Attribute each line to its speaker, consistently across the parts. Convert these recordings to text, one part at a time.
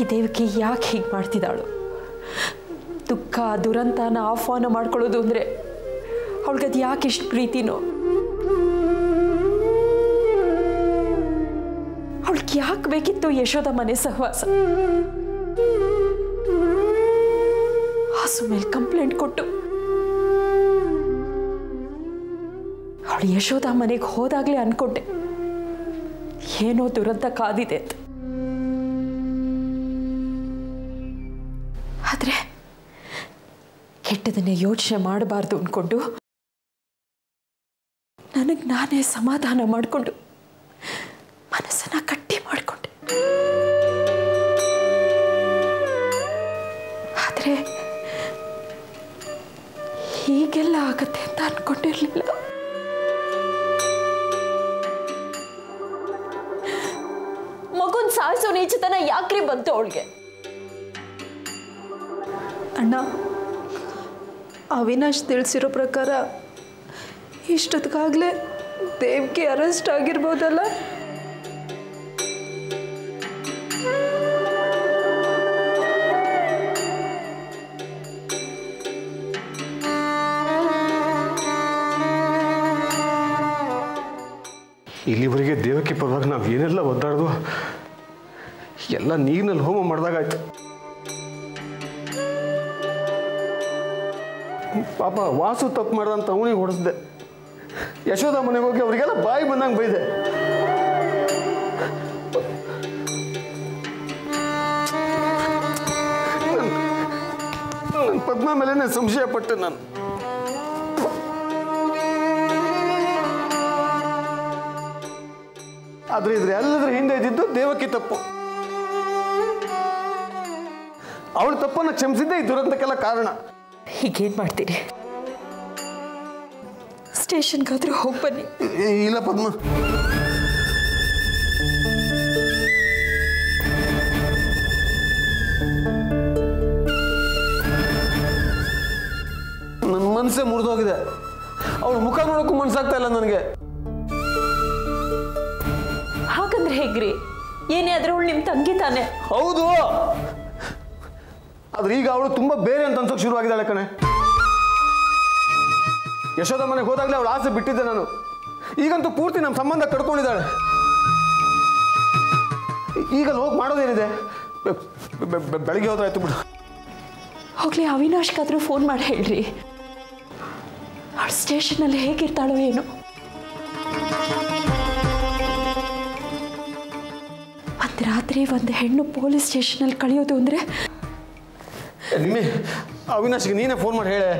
Speaker 1: ಈ ದೇವಕಿ ಯಾಕೆ ಹೀಗೆ ಮಾಡ್ತಿದ್ದಾಳು ದುಃಖ ದುರಂತನ ಆಹ್ವಾನ ಮಾಡ್ಕೊಳ್ಳೋದು ಅಂದರೆ ಅವಳಿಗದು ಯಾಕೆ ಇಷ್ಟು ಪ್ರೀತಿನೋ ಅವಳಿಗೆ ಯಾಕೆ ಬೇಕಿತ್ತು ಯಶೋದ ಮನೆ ಸಹವಾಸ ಹಸು ಮೇಲೆ ಕಂಪ್ಲೇಂಟ್ ಕೊಟ್ಟು ಅವಳು ಯಶೋದ ಮನೆಗೆ ಹೋದಾಗಲೇ ಅನ್ಕೊಂಡೆ ಏನೋ ದುರಂತ ಕಾದಿದೆ ಅಂತ ಆದರೆ ಕೆಟ್ಟದನ್ನೇ ಯೋಚನೆ ಮಾಡಬಾರ್ದು ಅಂದ್ಕೊಂಡು ನನಗೆ ನಾನೇ ಸಮಾಧಾನ ಮಾಡಿಕೊಂಡು ಮನಸ್ಸನ್ನ ಗಟ್ಟಿ ಮಾಡಿಕೊಂಡೆ ಆದರೆ ಹೀಗೆಲ್ಲ ಆಗತ್ತೆ ಅಂತ ಅನ್ಕೊಂಡಿರ್ಲಿಲ್ಲ ಮಗುನ್ ಸಾಯಿಸೋ ನೀಚತನ ಯಾಕ್ರಿ ಬಂತು ಅವಳಿಗೆ
Speaker 2: ಅಣ್ಣ ಅವಿನಾಶ್ ತಿಳಿಸಿರೋ ಪ್ರಕಾರ ಇಷ್ಟೊತ್ತಿಗಾಗಲೇ ದೇವ್ಗೆ ಅರೆಸ್ಟ್ ಆಗಿರ್ಬೋದಲ್ಲ
Speaker 3: ಇಲ್ಲಿವರೆಗೆ ದೇವಕ್ಕೆ ಪರವಾಗಿ ನಾವು ಏನೆಲ್ಲ ಒದ್ದಾಡ್ದು ಎಲ್ಲ ನೀರಿನಲ್ಲಿ ಹೋಮ ಮಾಡಿದಾಗಾಯ್ತು ಪಾಪ ವಾಸು ತಪ್ಪು ಮಾಡ್ದಂತ ಅವನಿಗೆ ಹೊಡೆಸ್ದೆ ಯಶೋಧ ಮನೆಗೆ ಹೋಗಿ ಅವರಿಗೆಲ್ಲ ಬಾಯಿ ಬಂದಂಗೆ ಬೈದೆ ನನ್ನ ಪದ್ಮ ಮೇಲೇನೆ ಸಂಶಯ ಪಟ್ಟೆ ನಾನು ಆದ್ರೆ ಇದ್ರೆ ಎಲ್ಲದರ ಹಿಂದೆ ಇದ್ದಿದ್ದು ದೇವಕ್ಕೆ ತಪ್ಪು ಅವಳ ತಪ್ಪನ್ನು ಕ್ಷಮಿಸಿದ್ದೇ ಈ ದುರಂತಕ್ಕೆಲ್ಲ ಕಾರಣ
Speaker 1: ಹೀಗೇನು ಮಾಡ್ತೀರಿ ಸ್ಟೇಷನ್ಗಾದ್ರೂ ಹೋಗಿ ಬನ್ನಿ
Speaker 3: ಇ- ಇಲ್ಲ ಪದ್ಮ ನನ್ನ ಮನಸ್ಸೇ ಮುರಿದೋಗಿದೆ ಅವಳ ಮುಖ ನೋಡೋಕ್ಕೂ ಮನ್ಸಾಗ್ತಾ ಇಲ್ಲ ನನಗೆ
Speaker 1: ಹಾಗಂದ್ರೆ ಹೇಗ್ರಿ ಏನೇ ಆದ್ರೆ ಅವಳು ನಿಮ್ಮ ತಂಗಿ ತಾನೆ
Speaker 3: ಹೌದು ಆದ್ರೆ ಈಗ ಅವಳು ತುಂಬಾ ಬೇರೆ ಅಂತ ಅನ್ಸೋಕೆ ಶುರುವಾಗಿದ್ದಾಳೆ ಕಣೆ ಯಶೋದ ಮನೆಗೆ ಹೋದಾಗಲೇ ಅವಳ ಆಸೆ ಬಿಟ್ಟಿದ್ದೆ ನಾನು ಈಗಂತೂ ಪೂರ್ತಿ ನಮ್ಮ ಸಂಬಂಧ ಕಡ್ಕೊಂಡಿದ್ದಾಳೆ ಈಗ ಅಲ್ಲಿ ಹೋಗಿ ಮಾಡೋದೇನಿದೆ ಬೆ- ಬೆ- ಬೆ- ಬೆಳಗ್ಗೆ ಹೋದ್ರಾಯ್ತು ಬಿಡು
Speaker 1: ಹೋಗ್ಲಿ ಅವಿನಾಶ್ಗಾದ್ರೂ ಫೋನ್ ಮಾಡಿ ಹೇಳ್ರಿ ಅವಳು ಸ್ಟೇಷನಲ್ಲಿ ಹೇಗಿರ್ತಾಳೋ ಏನೋ ಒಂದು ರಾತ್ರಿ ಒಂದು ಹೆಣ್ಣು ಪೊಲೀಸ್ ಸ್ಟೇಷನಲ್ಲಿ ಕಳೆಯೋದು ಅಂದರೆ
Speaker 3: ಏ, ನಿಮ್ಮಿ ಅವಿನಾಶ್ಗೆ ನೀನೇ ಫೋನ್ ಮಾಡಿ ಹೇಳೆ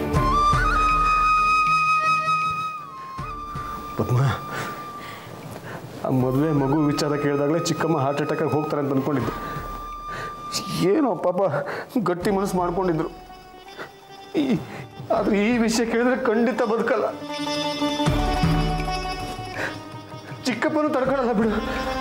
Speaker 3: ಪದ್ಮ ಆ ಮದುವೆ ಮಗು ವಿಚಾರ ಕೇಳಿದಾಗಲೇ ಚಿಕ್ಕಮ್ಮ ಹಾರ್ಟ್ ಅಟ್ಯಾಕಾಗಿ ಹೋಗ್ತಾರೆ ಅಂತ ಅಂದ್ಕೊಂಡಿದ್ದೆ ಏನೋ ಪಾಪ ಗಟ್ಟಿ ಮನಸ್ಸು ಮಾಡ್ಕೊಂಡಿದ್ರು ಈ ಆದ್ರೆ ಈ ವಿಷಯ ಕೇಳಿದ್ರೆ ಖಂಡಿತ ಬದುಕಲ್ಲ ಚಿಕ್ಕಪ್ಪನು ತಡ್ಕೊಳಲ್ಲ ಬಿಡು